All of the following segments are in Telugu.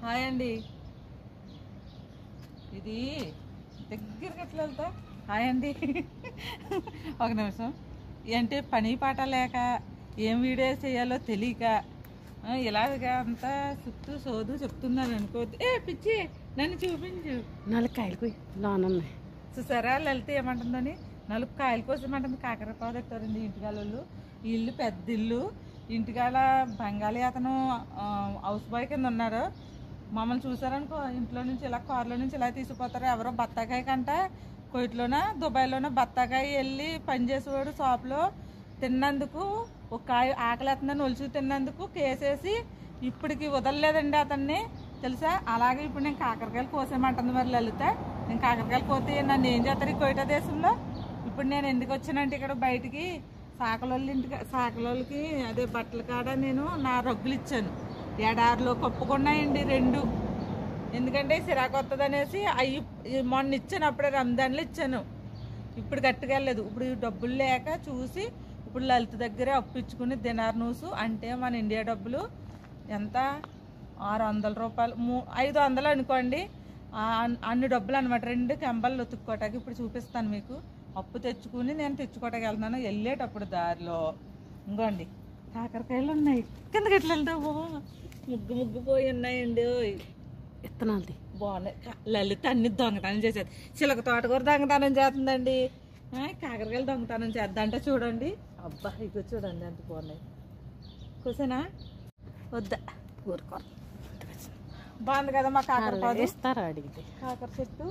హాయ్ అండి ఇది దగ్గరికి ఎట్లా వెళ్తా హాయ్ అండి ఒక నిమిషం అంటే పని పాట లేక ఏం వీడియో చేయాలో తెలియక ఆ, ఇలాగా అంతా చుట్టూ సోదు చెప్తున్నారు అనుకో ఏ పిచ్చి నన్ను చూపించు నాలుగు కాయలు పోయి లోన ఉన్నాయి చూసారా లలిత ఏమంటుందని నలుపు కాయల కోసం అంటుంది కాకరపావు పెట్టారండి ఇంటికాళ్ళు ఈ ఇల్లు పెద్ద ఇల్లు ఇంటికాల బెంగాలీ అతను ఆ, హౌస్ బాయ్ కింద ఉన్నారు మమ్మల్ని చూసారనుకో ఇంట్లో నుంచి ఇలా కారులో నుంచి ఇలా తీసుకుపోతారు ఎవరో బత్తాకాయ కంట కోయిట్లోన దుబాయ్లోన బత్తాకాయ వెళ్ళి పనిచేసేవాడు షాప్లో తిన్నందుకు ఒక కాయ ఆకలేస్తుందని ఒలిచి తిన్నందుకు కేసేసి ఇప్పటికి వదలలేదండి అతన్ని తెలుసా అలాగే ఇప్పుడు నేను కాకరకాయలు కోసేమంటుంది మరి లలిత నేను కాకరకాయలు కోతే నన్ను ఏం చేస్తారు ఈ కోయిట దేశంలో ఇప్పుడు నేను ఎందుకు వచ్చానంటే ఇక్కడ బయటికి సాకలోళ్ళ ఇంటికి సాకలోళ్ళకి అదే బట్టల కాడ నేను నా రగ్గులు ఇచ్చాను ఎడారిలో కప్పుకున్నాయండి రెండు ఎందుకంటే సిరాకు వస్తుంది అనేసి అవి మొన్న ఇచ్చాను అప్పుడే రంజాన్లో ఇచ్చాను ఇప్పుడు గట్టిగా వెళ్ళలేదు ఇప్పుడు ఈ డబ్బులు లేక చూసి ఇప్పుడు లలిత దగ్గరే అప్పించుకుని దినార్ నూసు అంటే మన ఇండియా డబ్బులు ఎంత ఆరు వందల రూపాయలు మూ ఐదు వందలు అనుకోండి ఆ అన్- అన్ని డబ్బులు అనమాట రెండు కెంబలు ఉతుక్కోటానికి ఇప్పుడు చూపిస్తాను మీకు అప్పు తెచ్చుకుని నేను తెచ్చుకోవటానికి వెళ్తున్నాను వెళ్ళేటప్పుడు దారిలో ఇంకోండి కాకరకాయలు ఉన్నాయి కిందకి ఎట్లా వెళ్తావు ముగ్గు ముగ్గు పోయి ఉన్నాయండి ఓయ్. విత్తనాలది బాగున్నాయి కా- లలిత అన్ని దొంగతనం చేసేది చిలక తోటకూర దొంగతనం చేస్తుందండి ఆ, కాకరకాయలు దొంగతనం చేద్దంటే చూడండి అబ్బా ఇగో చూడండి ఎంత బాగున్నాయి కూసనా వద్దా ఊరుకో బాగుంది కదా మా కాకర పాదు ఇస్తారా అడిగితే కాకర చెట్టు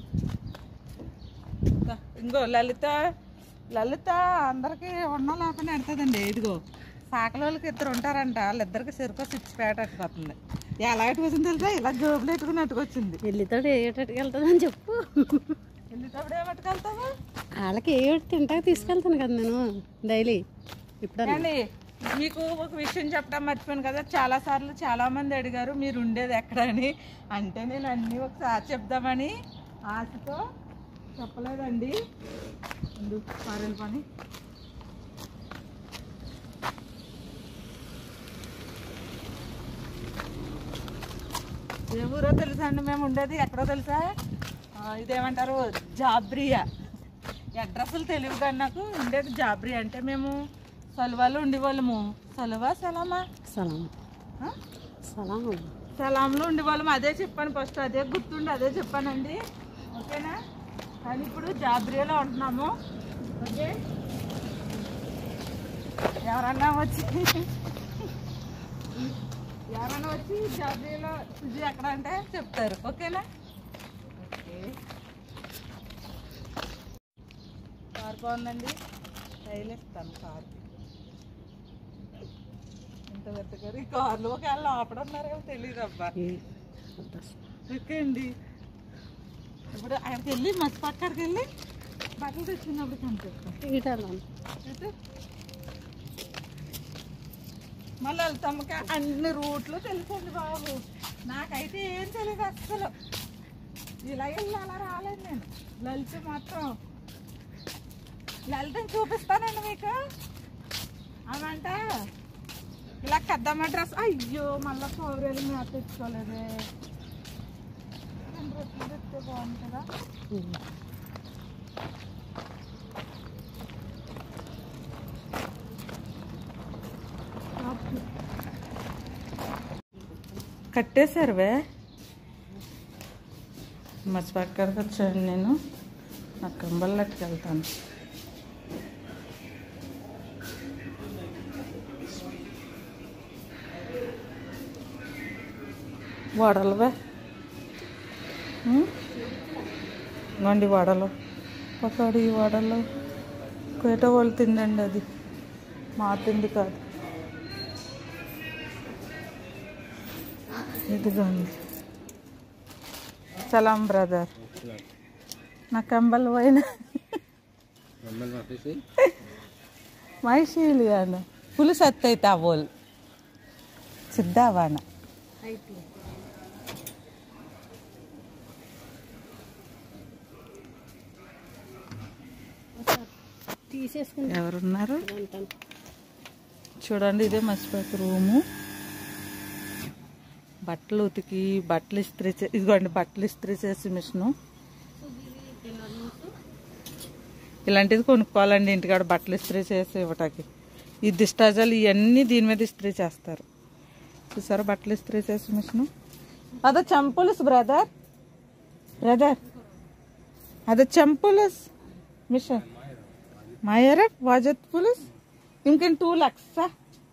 దా, ఇంకో లలిత లలిత అందరికి ఉన్న లేకుండా ఎడుతుందండి ఇదిగో సాకలోళ్ళకి ఇద్దరు ఉంటారంట వాళ్ళిద్దరికి చెరుకు సిక్స్ పేట అట్టుకొస్తుంది ఎలా ఎట్టుకొచ్చింది తెలుసా ఇలా జోబులు ఎట్టుకుని ఎట్టుకొచ్చింది వెళ్ళితాడు ఏ ఏటకి వెళ్తాదని చెప్పు వెళ్ళేటప్పుడు ఏమట్టుకెళ్తావా వాళ్ళకి ఏ ఏడు తింటాక తీసుకెళ్తాను కదా నేను డైలీ ఇప్పుడు అండి మీకు ఒక విషయం చెప్పడం మర్చిపోయాను కదా చాలా సార్లు చాలా మంది అడిగారు మీరు ఉండేది ఎక్కడ అని అంటే నేను అన్నీ ఒకసారి చెప్దామని ఆశతో చెప్పలేదండి ఉండు, పారెల పని ఏ ఊరో తెలుసా అండి మేము ఉండేది ఎక్కడో తెలుసా ఆ, ఇదేమంటారు జాబ్రియా అడ్రస్లు తెలియదు కానీ నాకు ఉండేది జాబ్రియా అంటే మేము సలువాలో ఉండేవాళ్ళము సలువా సలామా సలాం ఆ? సలాం సలాంలో ఉండేవాళ్ళము అదే చెప్పాను ఫస్ట్ అదే గుర్తుండి అదే చెప్పానండి ఓకేనా కానీ ఇప్పుడు జాబ్రియాలో ఉంటున్నాము ఓకే ఎవరన్నా వచ్చి ఎవరన్నా వచ్చి జాబ్రియాలో ఇది ఎక్కడ అంటే చెప్తారు ఓకేనా ఓకే కార్ బాగుందండి రైలు ఎక్కుతాను కార్ ఇంత పెద్దగారు ఈ కార్లో ఒకవేళ లోపడున్నారు కదా తెలియదు అబ్బా ఓకే అండి ఇప్పుడు అక్కడికి వెళ్ళి మర్చిపో అక్కడికి వెళ్ళి బట్టలు తెచ్చుకున్నప్పుడు కనిపిస్తాం ఈటలో అయితే మళ్ళీ వెళ్తాముక అన్ని రూట్లు తెలుసండి బాబు నాకైతే ఏం తెలియదు అస్సలు ఇలా వెళ్ళి అలా రాలేదు నేను లలిత మాత్రం లలితని చూపిస్తానండి మీకు అవంట ఇలా కద్దమ్మ డ్రెస్ అయ్యో మళ్ళీ పౌరేలు మేత తెచ్చుకోలేదే రెండు డ్రెస్సులు తెస్తే బాగుంది కదా కట్టేశారువే మర్చిపక్కడికి వచ్చాను నేను నా కంబల్లకి వెళ్తాను వడలువే ఇవ్వండి వడలు ఒకటి వడలు కోట వాళ్ళు తిందండి అది మా తిండి కాదు ఇదిగోండి సలాం బ్రదర్ నా కంబల్ పోయిన మైషీలియాను పులుసు అత్తైతే అవోల్ సిద్ధావాన తీసేసుకుంటాను ఎవరున్నారు చూడండి ఇదే మర్చిపోయాక రూము బట్టలు ఉతికి బట్టలు ఇస్త్రీ చే ఇదిగోండి బట్టలు ఇస్త్రీ చేసే మిషను ఇలాంటిది కొనుక్కోవాలండి ఇంటికాడ బట్టలు ఇస్త్రీ చేసి ఇవ్వటానికి ఈ దిష్టాజాలు ఇవన్నీ దీని మీద ఇస్త్రీ చేస్తారు చూసారా బట్టలు ఇస్త్రీ చేసే మిషను అదే చంపులుస్ బ్రదర్ బ్రదర్ అదే చంపులుస్ మిషన్ మాయరే వాజత్ పులుస్ ఇంకేం టూ లక్సా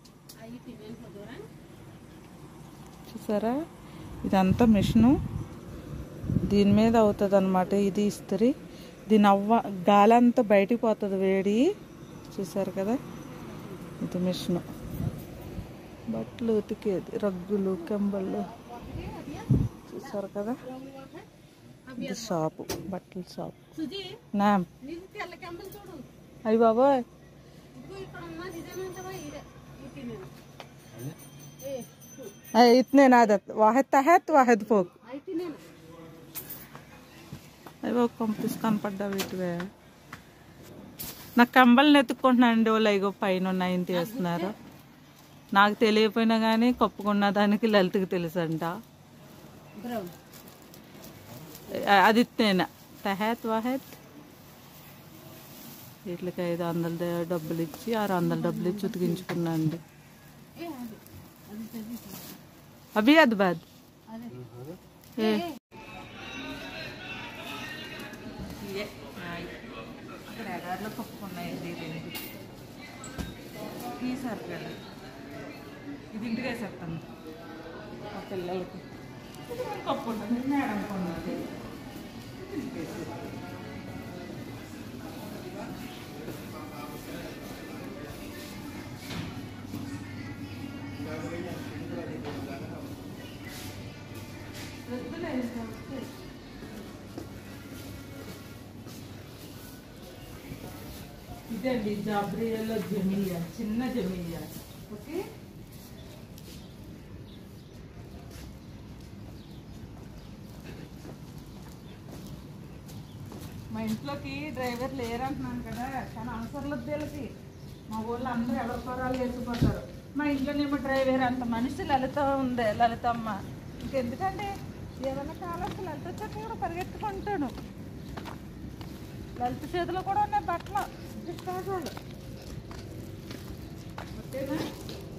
చూసారా ఇదంతా మిషను దీని మీద అవుతుంది అనమాట ఇది ఇస్త్రీ దీని అవ్వ గాలి అంతా బయటికి పోతుంది వేడి చూసారు కదా ఇది మిషను బట్టలు ఉతికేది రగ్గులు కంబళ్ళు చూసారు కదా ఇది షాపు బట్టల షాప్ నా అయ్యి బాబోయ్ అయ్ ఇతనే నాదత్ వాహెద్ తహత్ వాహెద్ ఫోక్ అవి ఒక పంపిస్ కనపడ్డా వీటివే నాకు కంబల్ని ఎత్తుక్కుంటున్నానండి వాళ్ళు అయ్యో పైన ఉన్నాయని తీస్తున్నారు నాకు తెలియకపోయినా కానీ కప్పుకున్న దానికి లలితకి తెలుసంట అ- అది ఇత్తేనా తహత్ వాహెత్ వీటికి ఐదు వందల ద- డబ్బులు ఇచ్చి ఆరు వందల డబ్బులు ఇచ్చి ఉతికించుకున్నా అండి అభి అది బాద్ ఏ అక్కడ ఎడారిలో కప్పుకున్నాయండి రెండు తీసారు కదా ఇది ఇంటికి వేసేస్తాను మా పిల్లలకి కప్పుకుంటుంది మేడం కొన్నది ఇదండి జాబ్రియాలో జమిలియా చిన్న జమిలియా ఓకే మా ఇంట్లోకి డ్రైవర్ లేరు అంటున్నాను కదా కానీ అవసరం లేదు వీళ్ళకి మా ఊళ్ళో అందరూ ఎవరి పొరాలు వేసిపోతారు మా ఇంట్లోనేమో డ్రైవర్ అంత మనిషి లలిత ఉంది లలితమ్మ ఇంకెందుకండి ఏదైనా కావాలంటే లలిత వచ్చాక కూడా పరిగెత్తుకుంటాను లలిత చేతిలో కూడా ఉన్నాయి బట్టలు డిస్కాజాలు ఓకేనా